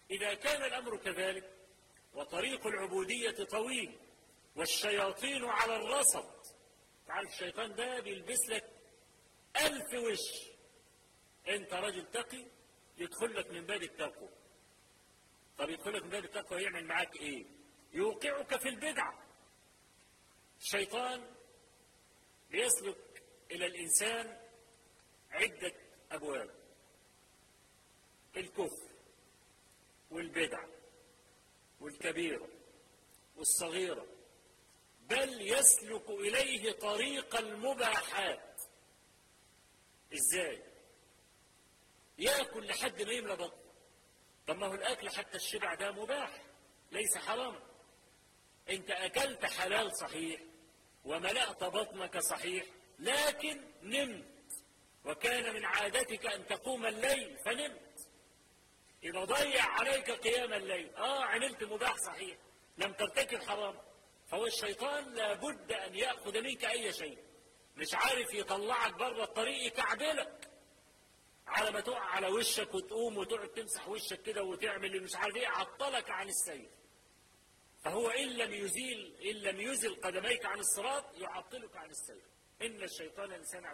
إذا كان الأمر كذلك وطريق العبودية طويل والشياطين على الرصد تعرف الشيطان ده بيلبس لك ألف وش أنت راجل تقي يدخل لك من باب التقوى طب يدخل لك من باب التقوى يعمل معاك إيه يوقعك في البدعة الشيطان بيسلك إلى الإنسان عدة أبواب الكفر والبدع والكبيرة والصغيرة بل يسلك إليه طريق المباحات إزاي يأكل لحد ما يملى بطنه طب ما هو الأكل حتى الشبع ده مباح ليس حرام أنت أكلت حلال صحيح وملأت بطنك صحيح لكن نمت وكان من عادتك أن تقوم الليل فنمت إذا ضيع عليك قيام الليل آه عملت مباح صحيح لم ترتكب حرام فهو الشيطان لابد أن يأخذ منك أي شيء مش عارف يطلعك بره الطريق يكعبلك على ما تقع على وشك وتقوم وتقعد تمسح وشك كده وتعمل اللي مش عارف ايه عطلك عن السير فهو إن لم يزيل إن لم يزل قدميك عن الصراط يعطلك عن السير إن الشيطان إنسان عدو